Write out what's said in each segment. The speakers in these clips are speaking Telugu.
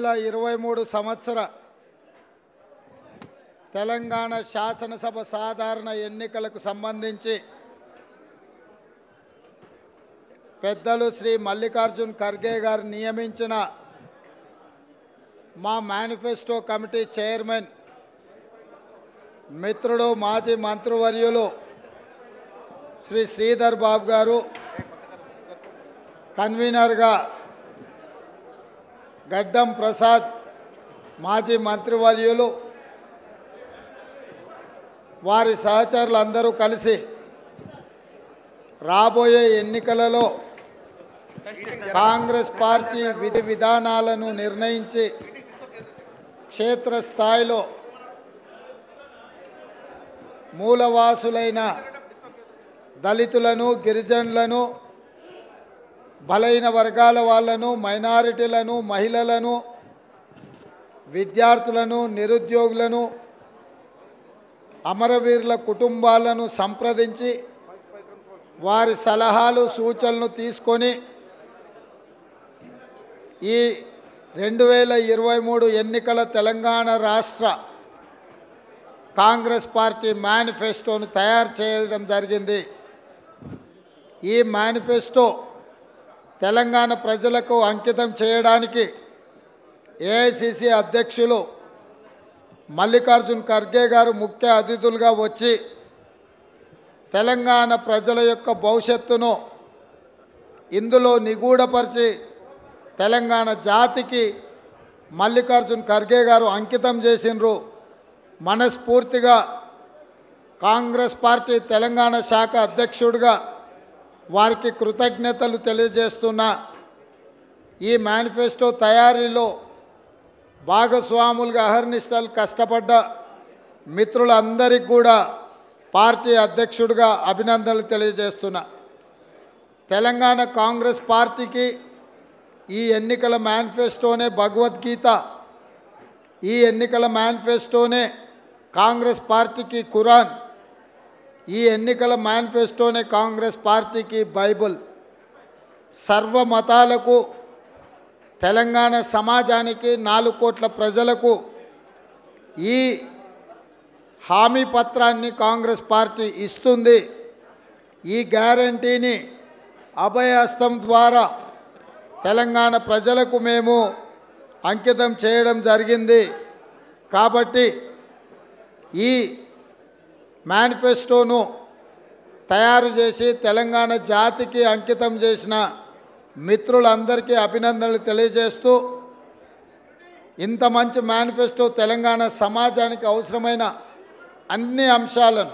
ఇరవై మూడు సంవత్సర తెలంగాణ శాసనసభ సాధారణ ఎన్నికలకు సంబంధించి పెద్దలు శ్రీ మల్లికార్జున్ ఖర్గే గారు నియమించిన మా మేనిఫెస్టో కమిటీ చైర్మన్ మిత్రుడు మాజీ మంత్రివర్యులు శ్రీ శ్రీధర్ బాబు గారు కన్వీనర్గా గడ్డం ప్రసాద్ మాజీ మంత్రివర్యులు వారి సహచరులందరూ కలిసి రాబోయే ఎన్నికలలో కాంగ్రెస్ పార్టీ విధి విధానాలను నిర్ణయించి క్షేత్రస్థాయిలో మూలవాసులైన దళితులను గిరిజనులను బలైన వర్గాల వాళ్ళను మైనారిటీలను మహిళలను విద్యార్థులను నిరుద్యోగులను అమరవీరుల కుటుంబాలను సంప్రదించి వారి సలహాలు సూచనలు తీసుకొని ఈ రెండు వేల ఇరవై మూడు ఎన్నికల తెలంగాణ రాష్ట్ర కాంగ్రెస్ పార్టీ మేనిఫెస్టోను తయారు చేయడం జరిగింది ఈ మేనిఫెస్టో తెలంగాణ ప్రజలకు అంకితం చేయడానికి ఏఐసిసి అధ్యక్షులు మల్లికార్జున్ ఖర్గే గారు ముఖ్య అతిథులుగా వచ్చి తెలంగాణ ప్రజల యొక్క భవిష్యత్తును ఇందులో నిగూఢపరిచి తెలంగాణ జాతికి మల్లికార్జున్ ఖర్గే గారు అంకితం చేసినారు మనస్ఫూర్తిగా కాంగ్రెస్ పార్టీ తెలంగాణ శాఖ అధ్యక్షుడిగా వారికి కృతజ్ఞతలు తెలియజేస్తున్నా ఈ మేనిఫెస్టో తయారీలో భాగస్వాములుగా అహర్నిశలు కష్టపడ్డ మిత్రులందరికీ కూడా పార్టీ అధ్యక్షుడిగా అభినందనలు తెలియజేస్తున్నా తెలంగాణ కాంగ్రెస్ పార్టీకి ఈ ఎన్నికల మేనిఫెస్టోనే భగవద్గీత ఈ ఎన్నికల మేనిఫెస్టోనే కాంగ్రెస్ పార్టీకి ఖురాన్ ఈ ఎన్నికల మేనిఫెస్టోనే కాంగ్రెస్ పార్టీకి బైబుల్ సర్వ మతాలకు తెలంగాణ సమాజానికి నాలుగు కోట్ల ప్రజలకు ఈ హామీ పత్రాన్ని కాంగ్రెస్ పార్టీ ఇస్తుంది ఈ గ్యారంటీని అభయహస్తం ద్వారా తెలంగాణ ప్రజలకు మేము అంకితం చేయడం జరిగింది కాబట్టి ఈ మేనిఫెస్టోను తయారు చేసి తెలంగాణ జాతికి అంకితం చేసిన మిత్రులందరికీ అభినందనలు తెలియజేస్తూ ఇంత మంచి మేనిఫెస్టో తెలంగాణ సమాజానికి అవసరమైన అన్ని అంశాలను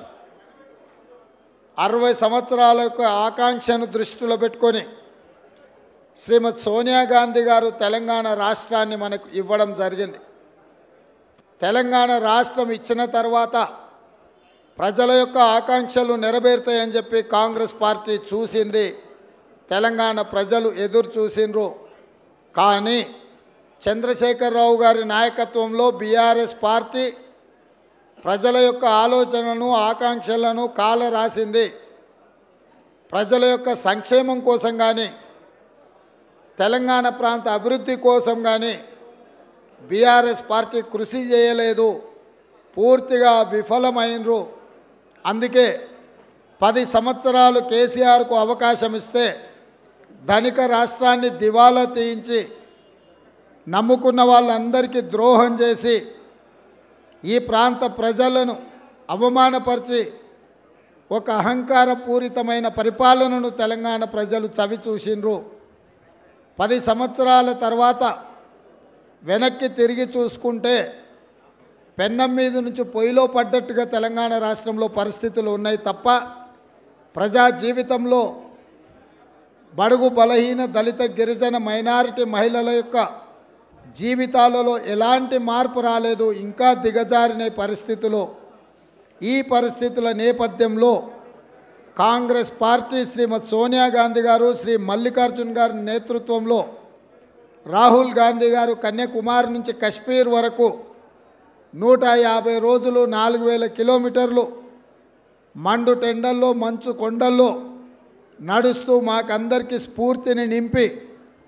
అరవై సంవత్సరాల యొక్క ఆకాంక్షను దృష్టిలో పెట్టుకొని శ్రీమతి సోనియా గాంధీ గారు తెలంగాణ రాష్ట్రాన్ని మనకు ఇవ్వడం జరిగింది తెలంగాణ రాష్ట్రం ఇచ్చిన తర్వాత ప్రజల యొక్క ఆకాంక్షలు నెరవేరుతాయని చెప్పి కాంగ్రెస్ పార్టీ చూసింది తెలంగాణ ప్రజలు ఎదురు చూసిండ్రు కానీ చంద్రశేఖరరావు గారి నాయకత్వంలో బీఆర్ఎస్ పార్టీ ప్రజల యొక్క ఆలోచనలను ఆకాంక్షలను కాల రాసింది ప్రజల యొక్క సంక్షేమం కోసం కానీ తెలంగాణ ప్రాంత అభివృద్ధి కోసం కానీ బీఆర్ఎస్ పార్టీ కృషి చేయలేదు పూర్తిగా విఫలమైనరు అందుకే పది సంవత్సరాలు కేసీఆర్కు అవకాశం ఇస్తే ధనిక రాష్ట్రాన్ని దివాలా తీయించి నమ్ముకున్న వాళ్ళందరికీ ద్రోహం చేసి ఈ ప్రాంత ప్రజలను అవమానపరిచి ఒక అహంకారపూరితమైన పరిపాలనను తెలంగాణ ప్రజలు చవి చూసిండ్రు పది సంవత్సరాల తర్వాత వెనక్కి తిరిగి చూసుకుంటే పెన్నం మీద నుంచి పొయ్యిలో పడ్డట్టుగా తెలంగాణ రాష్ట్రంలో పరిస్థితులు ఉన్నాయి తప్ప ప్రజా జీవితంలో బడుగు బలహీన దళిత గిరిజన మైనారిటీ మహిళల యొక్క జీవితాలలో ఎలాంటి మార్పు రాలేదు ఇంకా దిగజారిన పరిస్థితులు ఈ పరిస్థితుల నేపథ్యంలో కాంగ్రెస్ పార్టీ శ్రీమతి సోనియా గాంధీ గారు శ్రీ మల్లికార్జున్ గారి నేతృత్వంలో రాహుల్ గాంధీ గారు కన్యాకుమారి నుంచి కశ్మీర్ వరకు నూట యాభై రోజులు నాలుగు వేల కిలోమీటర్లు మండు టెండల్లో మంచు కొండల్లో నడుస్తూ మాకందరికీ స్ఫూర్తిని నింపి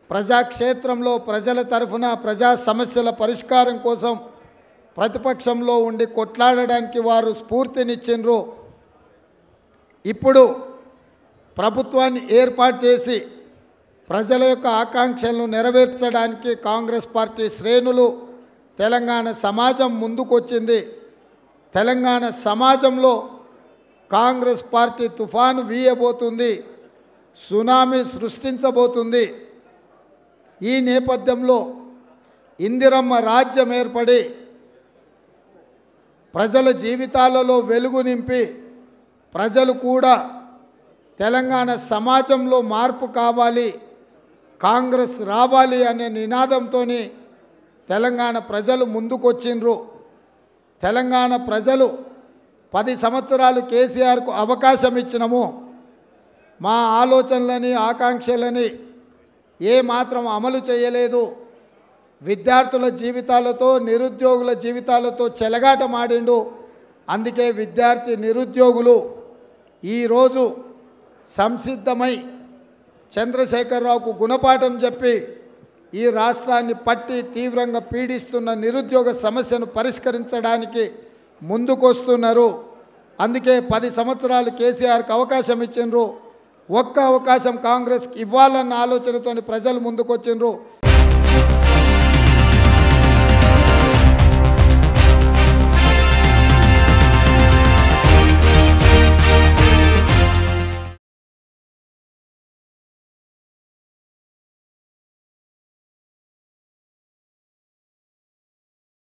ప్రజాక్షేత్రంలో ప్రజల తరఫున ప్రజా సమస్యల పరిష్కారం కోసం ప్రతిపక్షంలో ఉండి కొట్లాడడానికి వారు స్ఫూర్తినిచ్చిండ్రు ఇప్పుడు ప్రభుత్వాన్ని ఏర్పాటు చేసి ప్రజల యొక్క ఆకాంక్షలను నెరవేర్చడానికి కాంగ్రెస్ పార్టీ శ్రేణులు తెలంగాణ సమాజం ముందుకొచ్చింది తెలంగాణ సమాజంలో కాంగ్రెస్ పార్టీ తుఫాను వీయబోతుంది సునామీ సృష్టించబోతుంది ఈ నేపథ్యంలో ఇందిరమ్మ రాజ్యం ఏర్పడి ప్రజల జీవితాలలో వెలుగు నింపి ప్రజలు కూడా తెలంగాణ సమాజంలో మార్పు కావాలి కాంగ్రెస్ రావాలి అనే నినాదంతో తెలంగాణ ప్రజలు ముందుకొచ్చిండ్రు తెలంగాణ ప్రజలు పది సంవత్సరాలు కేసీఆర్కు అవకాశం ఇచ్చినము మా ఆలోచనలని ఆకాంక్షలని ఏ మాత్రం అమలు చేయలేదు విద్యార్థుల జీవితాలతో నిరుద్యోగుల జీవితాలతో చెలగాటమాడిండు అందుకే విద్యార్థి నిరుద్యోగులు ఈరోజు సంసిద్ధమై చంద్రశేఖరరావుకు గుణపాఠం చెప్పి ఈ రాష్ట్రాన్ని పట్టి తీవ్రంగా పీడిస్తున్న నిరుద్యోగ సమస్యను పరిష్కరించడానికి ముందుకొస్తున్నారు అందుకే పది సంవత్సరాలు కేసీఆర్కి అవకాశం ఇచ్చిండ్రు ఒక్క అవకాశం కాంగ్రెస్కి ఇవ్వాలన్న ఆలోచనతో ప్రజలు ముందుకొచ్చిండ్రు